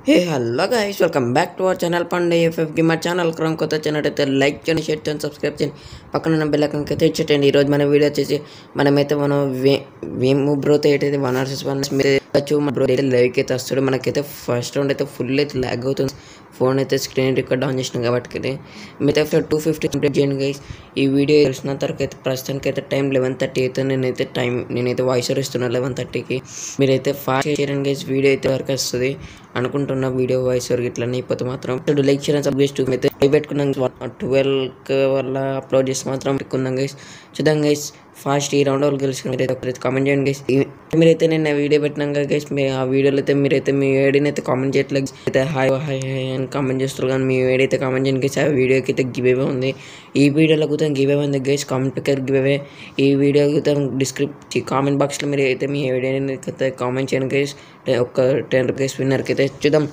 Hey hello guys welcome back to our channel పండే ఎఫ్ఎఫ్కి మా ఛానల్ క్రమ్ కొత్త ఛానల్ అయితే లైక్ చేయండి షేర్ చేయండి సబ్స్క్రైబ్ చేయండి పక్కన ఉన్న బెల్ ఐకాన్కి అయితే ఇచ్చేటండి ఈరోజు మన వీడియో వచ్చేసి మనమైతే మనం వే వేము బ్రోతో ఏంటైతే వన్ వర్సెస్ వన్ మీరు వచ్చు మన బ్రో అయితే లైవ్కి అయితే వస్తాడు మనకైతే ఫస్ట్ రౌండ్ అయితే ఫుల్ అయితే ల్యాగ్ అవుతుంది ఫోన్ అయితే స్క్రీన్ రికార్డ్ ఆన్ చేసినాం కాబట్టి మీతో టూ ఫిఫ్టీ కంప్లీట్ చేయండి గైస్ ఈ వీడియో తెలిసిన తర్వాత అయితే ప్రస్తుతానికి అయితే టైం లెవెన్ థర్టీ అయితే నేనైతే టైం నేనైతే వాయిస్ ఇస్తున్నాను లెవెన్ థర్టీకి మీరైతే ఫాస్ట్ చేయండి గైస్ వీడియో అయితే వరకు వస్తుంది అనుకుంటున్న వీడియో వాయిస్ వరకు ఇట్లా అయిపోతే మాత్రం లైక్ చేయడం సబ్జెక్ట్ అయితే లైవ్ పెట్టుకున్నాం ట్వెల్వ్ వల్ల అప్లోడ్ చేస్తే మాత్రం పెట్టుకుందాం గైస్ చూద్దాం గైస్ ఫాస్ట్ ఈ రౌండ్ వాళ్ళు గెలుచుకుని మీరైతే ఒకరైతే కామెంట్ చేయండి గైస్ మీరైతే నేను వీడియో పెట్టినాం కదా గైస్ మీ ఆ వీడియోలో అయితే మీరైతే మీ ఐడిని అయితే కామెంట్ చేయట్లేదు అయితే హాయ్ హాయ్ హాయ్ అని కామెంట్ చేస్తారు కానీ మీ ఐడి అయితే కామెంట్ చేయండి గైస్ ఆ వీడియోకి అయితే గివ్ అవే ఉంది ఈ వీడియోలో కూడా గివ్ అవే ఉంది guys comment picker give away ఈ వీడియో అయితే డిస్క్రిప్ట్ కామెంట్ బాక్స్లో మీరు అయితే మీ ఐడిని అయితే కామెంట్ చేయండి గైస్ ఒక టెన్ రూపీస్ విన్నర్కి అయితే చూద్దాం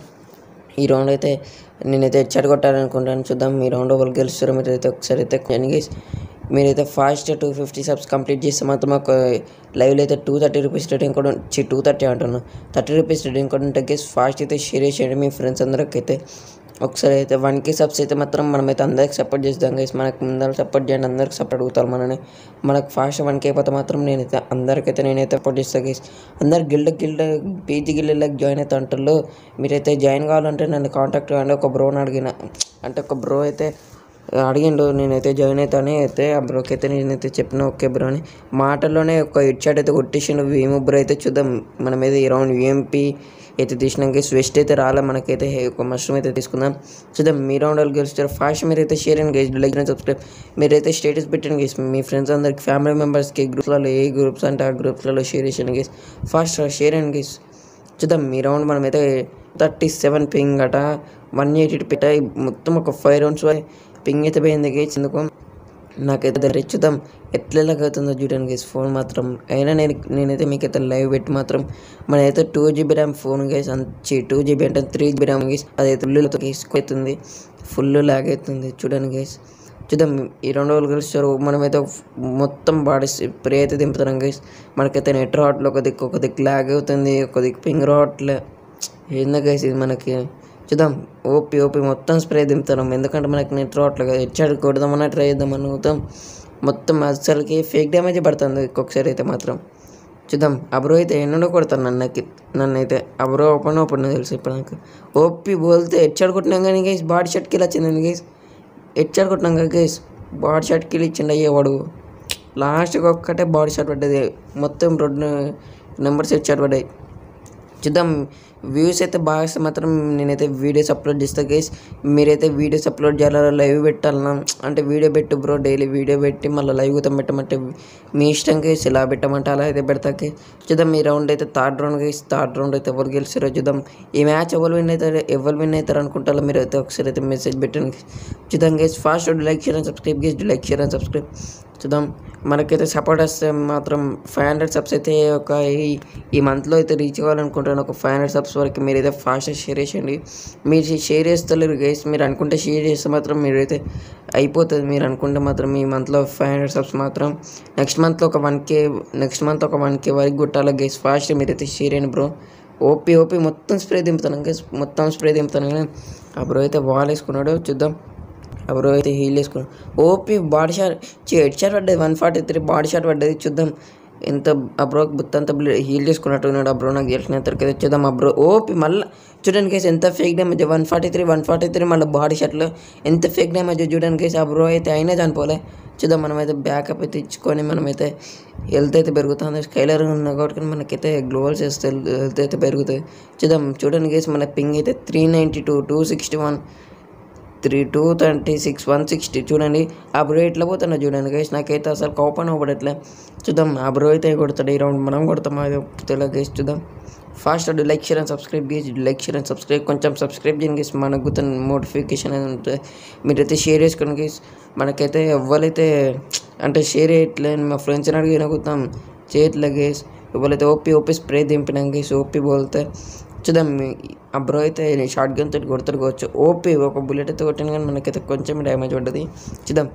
ఈ రౌండ్ అయితే నేనైతే చెడగొట్టాలనుకుంటాను చూద్దాం ఈ రౌండ్ వాళ్ళు గెలుస్తారో మీరు అయితే ఒకసారి అయితే గైస్ మీరైతే fast two fifty subs complete చేస్తే మాత్రం ఒక లైవ్లో అయితే టూ థర్టీ రూపీస్ రేటింగ్ కూడా టూ థర్టీ అంటున్నాను థర్టీ రూపీస్ రేటింగ్ కూడా ఉంటే గేస్ ఫాస్ట్ అయితే షేర్ చేయండి మీ ఫ్రెండ్స్ అందరికి అయితే ఒకసారి అయితే వన్ కే సబ్స్ అయితే మాత్రం మనమైతే అందరికి సపోర్ట్ చేద్దాం గైస్ మనకు ముందర సపోర్ట్ చేయండి అందరికి సపోర్ట్ అడుగుతారు మనని మనకు ఫాస్ట్ వన్ కే అయిపోతే మాత్రం నేనైతే అందరికైతే నేనైతే సపోర్ట్ చేస్తాను గైస్ అందరు గిల్డ్ గిల్డ్ పీజీ గిల్డ్లకు జాయిన్ అయితే అంటారు మీరైతే జాయిన్ కావాలంటే నన్ను కాంటాక్ట్ అవ్వండి ఒక బ్రోని అడిగిన అంటే ఒక బ్రో అయితే అడిగిండు నేనైతే జాయిన్ అవుతాను అయితే ఆ బ్రోకి అయితే నేనైతే చెప్పిన ఓకే బ్రో అని మాటల్లోనే ఒక హెడ్ షాట్ అయితే కొట్టేసిండు వీఎం బ్రో అయితే చూద్దాం మనం అయితే ఈ రౌండ్ యూఎంపీ అయితే తీసినాక స్వెస్ట్ అయితే రాలే మనకైతే ఒక మష్రూమ్ అయితే తీసుకుందాం చూద్దాం మీ రౌండ్ వాళ్ళు గెలుస్తారు ఫాస్ట్ మీరైతే share and guys like and subscribe మీరైతే స్టేటస్ పెట్టండి గేస్ మీ ఫ్రెండ్స్ అందరికి ఫ్యామిలీ మెంబర్స్కి గ్రూప్స్లలో ఏ గ్రూప్స్ అంటే ఆ గ్రూప్స్లలో షేర్ చేసాను guys fast share and guys చూద్దాం మీ రౌండ్ మనమైతే థర్టీ సెవెన్ పింగ్ అట వన్ ఎయిటీ పెట్టాయి మొత్తం ఒక ఫైవ్ రౌండ్స్ పింగ్ అయితే పోయింది గేస్ ఎందుకు నాకైతే దగ్గర చూద్దాం ఎట్లా అవుతుందో చూడండి గేస్ ఫోన్ మాత్రం అయినా నేను నేనైతే మీకైతే లైవ్ పెట్టి మాత్రం మనైతే two GB RAM phone guys అంచి టూ జీబీ అంటే త్రీ జీబీ ర్యామ్ గేస్ అదైతే ఫుల్తో అవుతుంది ఫుల్ లాగ్ అవుతుంది చూడండి గేస్ చూద్దాం ఈ రెండు రోజులు కలుస్తారు మనమైతే మొత్తం బాడీ స్ప్రే అయితే దింపుతున్నాం గైస్ మనకైతే నెట్ రావట్లే ఒక దిక్కు ఒక దిక్కు లాగ్ అవుతుంది ఒక దిక్కు పింగ్ రావట్లే ఏందో గైస్ ఇది మనకి చూద్దాం ఓపి ఓపి మొత్తం స్ప్రే దింపుతున్నాం ఎందుకంటే మనకి నెట్ రావట్లేదు కదా హెచ్ఆర్ కొడదామన్నా ట్రై చేద్దామని మొత్తం మొత్తం అసలుకి ఫేక్ డ్యామేజ్ పడుతుంది ఒక్కొక్కసారి అయితే మాత్రం చూద్దాం అబ్రో అయితే ఎన్నడో కొడతాను నన్నకి నన్ను అయితే అబ్రో ఓపెన్ ఓపెన్ తెలుసు ఇప్పుడు నాకు ఓపి బోల్తే హెచ్ఆర్ కొట్టినాం కానీ గైస్ బాడీ షర్ట్కి ఇలా వచ్చింది గైస్ హెచ్ఆర్ కొట్టినాం కదా గైస్ బాడీ షర్ట్కి ఇచ్చిండు అయ్యేవాడు లాస్ట్కి ఒక్కటే బాడీ షర్ట్ పడ్డది మొత్తం రెండు నెంబర్స్ హెచ్ఆర్ పడ్డాయి చూద్దాం వ్యూస్ అయితే బాగా వస్తే మాత్రం నేనైతే వీడియోస్ అప్లోడ్ చేస్తాను గైస్ మీరైతే వీడియోస్ అప్లోడ్ చేయాలా లైవ్ పెట్టాలన్నా అంటే వీడియో పెట్టు బ్రో డైలీ వీడియో పెట్టి మళ్ళీ లైవ్ కూడా పెట్టమంటే మీ ఇష్టం గైస్ ఇలా పెట్టమంటే అలా అయితే పెడతా గైస్ చూద్దాం ఈ రౌండ్ అయితే third round guys third round అయితే ఎవరు గెలిచారో చూద్దాం ఈ మ్యాచ్ ఎవరు విన్ అవుతారు ఎవరు విన్ అవుతారు అనుకుంటారో మీరు అయితే ఒకసారి అయితే మెసేజ్ పెట్టండి చూద్దాం guys fast like share and subscribe guys like share and subscribe చూద్దాం మనకైతే సపోర్ట్ వస్తే మాత్రం ఫైవ్ హండ్రెడ్ సబ్స్ అయితే ఒక ఈ ఈ మంత్లో అయితే రీచ్ అవ్వాలనుకుంటున్నాను ఒక ఫైవ్ హండ్రెడ్ సబ్స్ వరకు మీరైతే ఫాస్ట్గా షేర్ చేయండి మీరు షేర్ చేస్తలేరు గైస్ మీరు అనుకుంటే షేర్ చేస్తే మాత్రం మీరైతే అయిపోతుంది మీరు అనుకుంటే మాత్రం ఈ మంత్లో ఫైవ్ హండ్రెడ్ సబ్స్ మాత్రం నెక్స్ట్ మంత్లో ఒక వన్ కే నెక్స్ట్ మంత్ ఒక వన్ కే వరకు కొట్టాలి గైస్ ఫాస్ట్ మీరైతే షేర్ చేయండి బ్రో ఓపీ ఓపీ మొత్తం స్ప్రే దింపుతాను గైస్ మొత్తం స్ప్రే దింపుతాను కానీ ఆ బ్రో అయితే వాల్ వేసుకున్నాడు చూద్దాం ఎవరో అయితే హీల్ వేసుకున్నాం OP body shot head shot పడ్డది one forty three body shot పడ్డది చూద్దాం ఎంత ఆ బ్రో బుత్త అంతా హీల్ చేసుకున్నట్టు ఉన్నాడు ఆ బ్రో నాకు తెలిసిన తర్వాత చూద్దాం ఆ బ్రో ఓపీ మళ్ళీ చూడండి కేసు ఎంత fake damage one forty three one forty three మళ్ళీ బాడీ షాట్లో ఎంత ఫేక్ డ్యామేజ్ చూడండి కేసు ఆ బ్రో అయితే అయినా చనిపోలే చూద్దాం మనమైతే బ్యాకప్ అయితే ఇచ్చుకొని మనమైతే హెల్త్ అయితే పెరుగుతుంది స్కైలర్ ఉన్న కాబట్టి మనకైతే గ్లోవల్స్ వేస్తే హెల్త్ అయితే పెరుగుతుంది చూద్దాం చూడండి కేసు మన పింగ్ అయితే three ninety two two sixty one three two thirty six one sixty చూడండి ఆ బ్రో ఎట్లా పోతున్నా చూడండి గైస్ నాకైతే అసలు కోపం అవ్వడట్లే చూద్దాం ఆ బ్రో అయితే కొడతాడు ఈ రౌండ్ మనం కొడతాం అది తెలియదు గైస్ చూద్దాం ఫాస్ట్ అడు like share and subscribe guys like share and subscribe కొంచెం సబ్స్క్రైబ్ చేయండి గేస్ మనకు నోటిఫికేషన్ అనేది ఉంటుంది మీరైతే షేర్ చేసుకోండి గేస్ మనకైతే ఎవరైతే అంటే షేర్ చేయట్లేదు మా ఫ్రెండ్స్ అని అడిగిన కుతాం చేయట్లే గేస్ ఎవరైతే ఓపీ ఓపీ స్ప్రే దింపినాం గేస్ ఓపీ బోల్తే చూద్దాం ఆ బ్రో అయితే షార్ట్ గన్ తోటి కొడతారు కావచ్చు ఓపీ ఒక బుల్లెట్ అయితే కొట్టాను కానీ మనకైతే కొంచెం డ్యామేజ్ పడ్డది చూద్దాం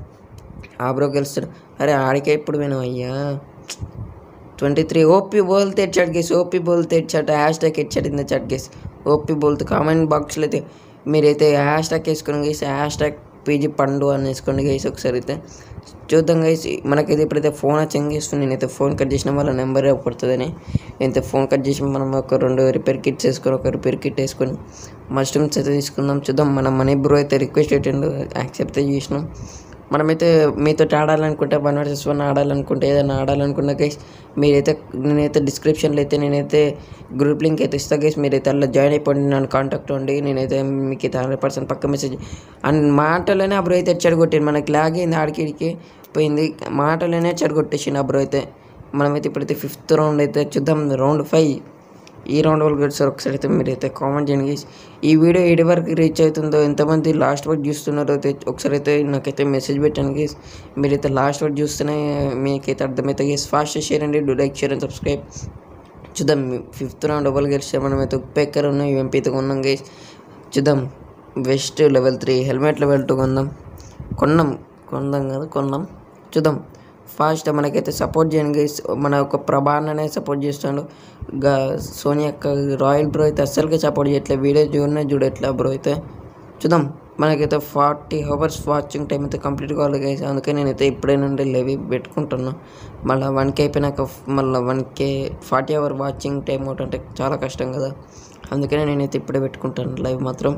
ఆ బ్రో గెలుస్తాడు అరే ఆడికే ఇప్పుడు పోయినావు అయ్యా ట్వంటీ త్రీ ఓపీ బోల్తే హెడ్ షాట్ గేస్ ఓపీ బోల్తే head shot hashtag head shot in the chat guys OP బోల్తే కామెంట్ బాక్స్లో అయితే మీరైతే హ్యాష్ ట్యాగ్ వేసుకుని గైస్ హ్యాష్ ట్యాగ్ పీజీ పండు అని వేసుకోండి గైస్ ఒకసారి అయితే చూద్దాం గైస్ మనకైతే ఇప్పుడైతే ఫోన్ వచ్చింది గైస్ నేనైతే ఫోన్ కట్ చేసిన వాళ్ళ నెంబర్ పడుతుందని నేనైతే ఫోన్ కట్ చేసి మనం ఒక రెండు రిపేర్ కిట్స్ వేసుకొని ఒక రిపేర్ కిట్ వేసుకొని మస్టమ్స్ అయితే తీసుకుందాం చూద్దాం మన మనీ బ్రో అయితే రిక్వెస్ట్ పెట్టిండు యాక్సెప్ట్ చేసినాం మనమైతే మీతో ఆడాలనుకుంటే వన్ వర్సెస్ వన్ ఆడాలనుకుంటే ఏదైనా ఆడాలనుకున్న గైస్ మీరైతే నేనైతే డిస్క్రిప్షన్లో అయితే నేనైతే గ్రూప్ లింక్ అయితే ఇస్తా గైస్ మీరైతే అలా జాయిన్ అయిపోండి నన్ను కాంటాక్ట్ అవ్వండి నేనైతే మీకు అయితే హండ్రెడ్ పర్సెంట్ పక్క మెసేజ్ అండ్ మాటలోనే ఆ బ్రో అయితే చెడగొట్టింది మనకి లాగ్ అయింది ఆడికి ఈడికి పోయింది మాటలోనే చెడగొట్టేసింది ఆ బ్రో అయితే మనమైతే ఇప్పుడైతే ఫిఫ్త్ రౌండ్ అయితే చూద్దాం రౌండ్ ఫైవ్ ఈ రౌండ్ వాళ్ళు కూడా సార్ ఒకసారి అయితే మీరైతే కామెంట్ చేయండి guys. ఈ వీడియో ఏడు వరకు రీచ్ అవుతుందో ఎంతమంది లాస్ట్ వరకు చూస్తున్నారో అయితే ఒకసారి అయితే నాకైతే మెసేజ్ పెట్టండి గేస్ మీరైతే లాస్ట్ వరకు చూస్తేనే మీకైతే అర్థమైతే guys fast share and do like share and subscribe చూద్దాం ఫిఫ్త్ రౌండ్ ఎవరు గెలిస్తే మనమైతే ఉప్పెక్కర్ ఉన్నాం ఎంపీతో కొన్నాం గేస్ చూద్దాం vest level three helmet level two కొందాం కొన్నాం కొందాం కదా కొన్నాం చూద్దాం ఫాస్ట్ మనకైతే సపోర్ట్ చేయండి గైస్ మన ఒక ప్రభాననే సపోర్ట్ చేస్తాడు గా సోనియా అక్క రాయల్ బ్రో అయితే అస్సలకి సపోర్ట్ చేయట్లేదు వీడియో చూడనే చూడట్లే బ్రో అయితే చూద్దాం మనకైతే ఫార్టీ అవర్స్ వాచింగ్ టైం అయితే కంప్లీట్ కావాలి గైస్ అందుకే నేనైతే ఇప్పుడే నుండి లెవి పెట్టుకుంటున్నా మళ్ళీ వన్ కే అయిపోయినాక మళ్ళీ one K forty hour watching time ఒకటి అంటే చాలా కష్టం కదా అందుకనే నేనైతే ఇప్పుడే పెట్టుకుంటాను లైవ్ మాత్రం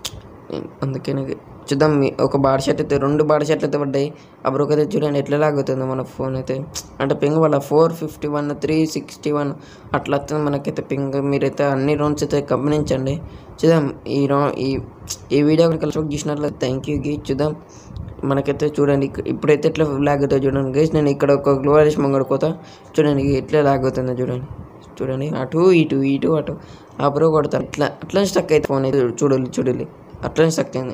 అందుకని చూద్దాం మీ- ఒక బాడ్ షర్ట్ అయితే రెండు బాడ్ షర్ట్లు అయితే పడ్డాయి అప్పుడు అయితే చూడండి ఎట్లా లాగుతుందో మన ఫోన్ అయితే అంటే పింగ్ వల్ల four fifty one three sixty one అట్లా వస్తుంది మనకైతే పింగ్ మీరైతే అన్ని రౌండ్స్ అయితే గమనించండి చూద్దాం ఈ రౌ ఈ ఈ వీడియో కలిసి చూసినట్లయితే థ్యాంక్ యూ గీ చూద్దాం మనకైతే చూడండి ఇక్క- ఇప్పుడైతే ఎట్లా లాగ్ అవుతుందో చూడండి గేస్ నేను ఇక్కడ ఒక గ్లోవరేష్ మంగడిపోతా చూడండి ఎట్లా లాగ్ అవుతుందో చూడండి చూడండి అటు ఇటు ఇటు అటు అప్పుడు కొడతాను ఇట్లా అట్లా స్టక్ అయితే ఫోన్ అయితే చూడాలి చూడాలి అట్లనే స్టక్ అయింది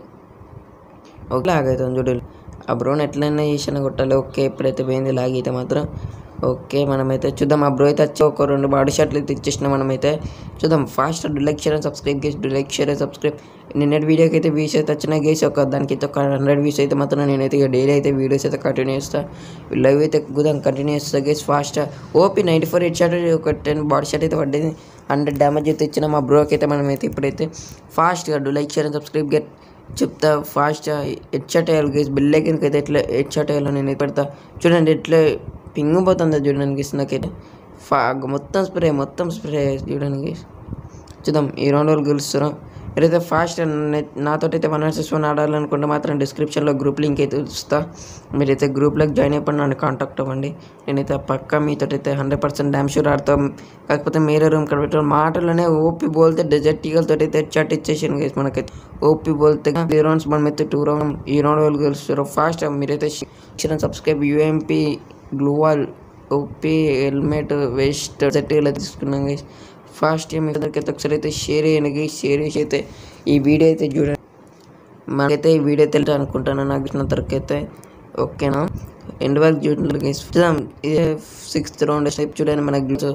ఓకే లాగ్ అవుతుంది చూడాలి ఆ బ్రోని ఎట్లయినా చేసిన కొట్టాలి ఓకే ఎప్పుడైతే పోయింది లాగ్ అయితే మాత్రం ఓకే మనమైతే చూద్దాం ఆ బ్రో అయితే వచ్చి ఒక రెండు బాడీ షర్ట్లు అయితే ఇచ్చేసిన మనమైతే చూద్దాం fast like share and subscribe చేసి లైక్ షేర్ అండ్ సబ్స్క్రైబ్ నిన్నటి వీడియోకి అయితే వ్యూస్ అయితే వచ్చినాయి గేసి ఒక దానికి అయితే ఒక హండ్రెడ్ వ్యూస్ అయితే మాత్రం నేనైతే ఇక డైలీ అయితే వీడియోస్ అయితే కంటిన్యూ చేస్తాను లైవ్ అయితే గుదాం కంటిన్యూ చేస్తా guys fast OP ninety four head shot ఒక టెన్ బాడీ షర్ట్ అయితే పడ్డది హండ్రెడ్ డ్యామేజ్ అయితే ఇచ్చిన మా బ్రోకి అయితే మనమైతే ఇప్పుడైతే ఫాస్ట్గా like share and subscribe get చెప్తా ఫాస్ట్గా హెడ్షాట్ వేయాలి గేస్ బిల్ అయితే ఎట్లా హెడ్షాట్ వేయాలో నేను పెడతా చూడండి ఎట్లా పింగ్ పోతుందో చూడండి గేస్ నాకైతే ఫా మొత్తం స్ప్రే మొత్తం స్ప్రే చూడండి గేస్ చూద్దాం ఈ రౌండ్ వాళ్ళు గెలుస్తారు మీరైతే ఫాస్ట్ నాతో అయితే వన్ వర్సెస్ వన్ ఆడాలనుకుంటే మాత్రం డిస్క్రిప్షన్లో గ్రూప్ లింక్ అయితే ఇస్తా మీరైతే గ్రూప్లోకి జాయిన్ అయిపోయి నన్ను కాంటాక్ట్ అవ్వండి నేనైతే పక్కా మీతో అయితే హండ్రెడ్ పర్సెంట్ డ్యామ్ షూర్ ఆడతాం కాకపోతే మీరే రూమ్ ఇక్కడ పెట్టారు మాటలోనే ఓపి బోల్తే డెజర్ట్ ఈగలతో అయితే చాట్ ఇచ్చేసాను గైస్ మనకైతే ఓపి బోల్తే త్రీ రౌండ్స్ మనం అయితే టూ రౌండ్ ఈ రౌండ్ వాళ్ళు గెలుస్తారు ఫాస్ట్ మీరైతే share subscribe UMP gloo wall OP helmet vest set ఇలా తీసుకున్నాం గైస్ ఫాస్ట్ మీ అందరికీ అయితే ఒకసారి అయితే షేర్ చేయండి గైస్ షేర్ చేసి అయితే ఈ వీడియో అయితే చూడండి మనకైతే ఈ వీడియో తెలుసు అనుకుంటాను నాకు ఇచ్చిన తరకు అయితే ఓకేనా ఎండ్ వరకు చూడండి గైస్ చూద్దాం ఇదే సిక్స్త్ రౌండ్ స్టెప్ చూడండి మనకి గ్లూ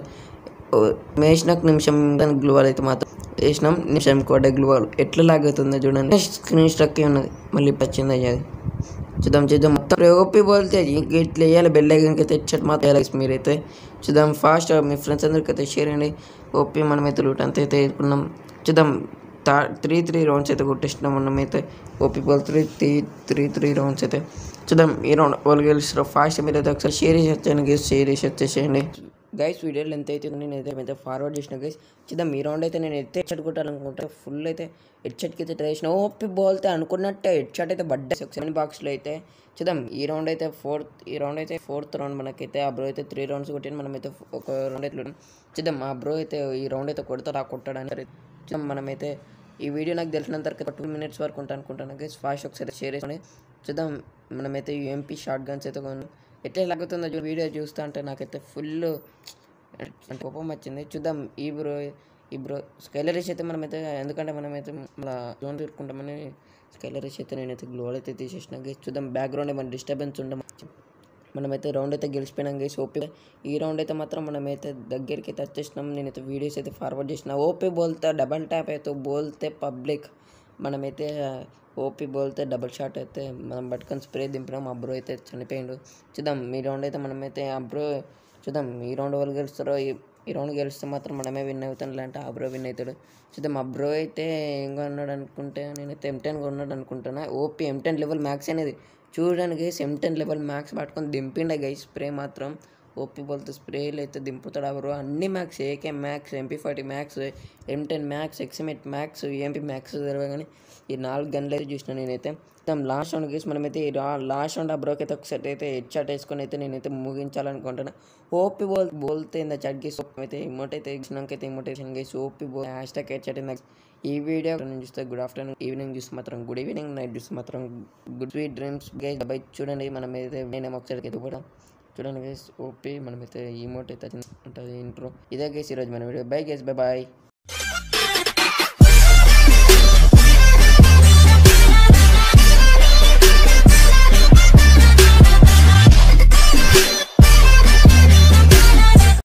వేసినాక నిమిషం దానికి గ్లూవాల్ అయితే మాత్రం వేసినాం నిమిషం కూడా గ్లూవాల్ ఎట్లా లాగుతుందో చూడండి స్క్రీన్ స్ట్రక్ ఉన్నది మళ్ళీ వచ్చింది అయ్యేది చూద్దాం చూద్దాం మొత్తం ఓపి పోతే ఇట్లా వేయాలి బెల్ ఐకన్కి అయితే హెడ్షాట్ మాత్రం వేయాలి మీరైతే చూద్దాం ఫాస్ట్ మీ ఫ్రెండ్స్ అందరికీ అయితే షేర్ అండి ఓపి మనమైతే లూట్ అంతా అయితే వేసుకున్నాం చూద్దాం తా త్రీ త్రీ రౌండ్స్ అయితే కొట్టేసినాం మనమైతే ఓపి బాల్ three three three three rounds అయితే చూద్దాం ఈ రౌండ్ వాళ్ళు గెలుస్తారు ఫాస్ట్ మీరు అయితే ఒకసారి షేర్ చేసి వచ్చాను గేస్ షేర్ చేసి వచ్చేసేయండి గైస్ వీడియో లెంత్ అయితే నేను అయితే అయితే ఫార్వర్డ్ చేసిన గైస్ చూద్దాం ఈ రౌండ్ అయితే నేను ఎత్తే హెడ్ కొట్టాలనుకుంటే ఫుల్ అయితే హెడ్ షాట్కి అయితే ట్రై చేసిన ఓపి బాల్తే అనుకున్నట్టే హెడ్ షాట్ అయితే బడ్డా సెవెన్ బాక్స్లో అయితే చూద్దాం ఈ రౌండ్ అయితే ఫోర్త్ ఈ రౌండ్ అయితే ఫోర్త్ రౌండ్ మనకైతే ఆ బ్రో అయితే త్రీ రౌండ్స్ కొట్టిన మనమైతే ఒక రౌండ్ అయితే కొట్టాం. చూద్దాం ఆ బ్రో అయితే ఈ రౌండ్ అయితే కొడతాడు ఆ కొట్టాడని చూద్దాం మనమైతే ఈ వీడియో నాకు తెలిసినంత వరకు టూ మినిట్స్ వరకు ఉంటాను అనుకుంటాను గైస్ ఫాస్ట్ ఒకసారి షేర్ చేసుకొని చూద్దాం మనమైతే యూఎంపీ షార్ట్ గన్స్ అయితే కొన్నాం ఎట్లా లాగుతుందో చూ- వీడియో చూస్తా అంటే నాకైతే ఫుల్ కోపం వచ్చింది చూద్దాం ఈ బ్రో ఈ బ్రో స్కైలరీస్ అయితే మనమైతే ఎందుకంటే మనమైతే మళ్ళీ జోన్ తిరుక్కుంటామని స్కైలరీస్ అయితే నేనైతే గ్లోల్ అయితే తీసేసిన గేస్ చూద్దాం బ్యాక్గ్రౌండ్ ఏమైనా డిస్టర్బెన్స్ ఉండే మనమైతే రౌండ్ అయితే గెలిచిపోయినాం గేస్ ఓపీ ఈ రౌండ్ అయితే మాత్రం మనమైతే దగ్గరికి అయితే వచ్చేసినాం నేనైతే వీడియోస్ అయితే ఫార్వర్డ్ చేసిన ఓపీ బోల్తే డబల్ ట్యాప్ అయితే బోల్తే పబ్లిక్ మనమైతే ఓపీ బోల్తే డబుల్ షాట్ అయితే మనం పట్టుకొని స్ప్రే దింపినాం ఆ బ్రో అయితే చనిపోయిండు చూద్దాం ఈ రౌండ్ అయితే మనమైతే ఆ బ్రో చూద్దాం ఈ రౌండ్ వాళ్ళు గెలుస్తారో ఈ- ఈ రౌండ్ గెలిస్తే మాత్రం మనమే విన్ అవుతాం లేదంటే ఆ బ్రో విన్ అవుతాడు చూద్దాం మా బ్రో అయితే ఏం కొన్నాడు అనుకుంటే నేనైతే ఎం టెన్ కొన్నాడు అనుకుంటున్నా OP M ten level max అనేది చూడడానికి ఎం టెన్ లెవెల్ మ్యాక్స్ పట్టుకొని దింపిండే గై స్ప్రే మాత్రం ఓపీ బోల్తో స్ప్రేలు అయితే దింపుతాడు ఆ బ్రో అన్ని max AK max MP forty max M ten max XM eight max MP max తెలియదు కానీ ఈ నాలుగు గన్లు అయితే చూసిన నేనైతే మొత్తం లాస్ట్ రౌండ్ గేసి మనమైతే ఈ రా- లాస్ట్ రౌండ్ ఆ బ్రోకి అయితే ఒకసారి అయితే హెడ్ షాట్ వేసుకొని అయితే నేనైతే ముగించాలనుకుంటున్నా ఓపీ బోల్ బోల్తే ఇంత చట్ గేసి అయితే ఇమోట్ అయితే ఇచ్చినాక అయితే ఇమోటేషన్ గేసి ఓపీ బోల్ హ్యాష్ ట్యాగ్ హెడ్ షాట్ ఈ వీడియో నేను చూస్తే గుడ్ ఆఫ్టర్నూన్ ఈవినింగ్ చూస్తే మాత్రం గుడ్ ఈవినింగ్ నైట్ చూస్తే మాత్రం good sweet dreams guys bye చూడండి మనం అయితే నేను ఒకసారి అయితే కూడా చూడండి గైస్ ఓపీ మనమైతే ఈమోట్ అయితే ఉంటుంది ఇంట్రో ఇదే గైస్ ఈరోజు మన video bye guys bye bye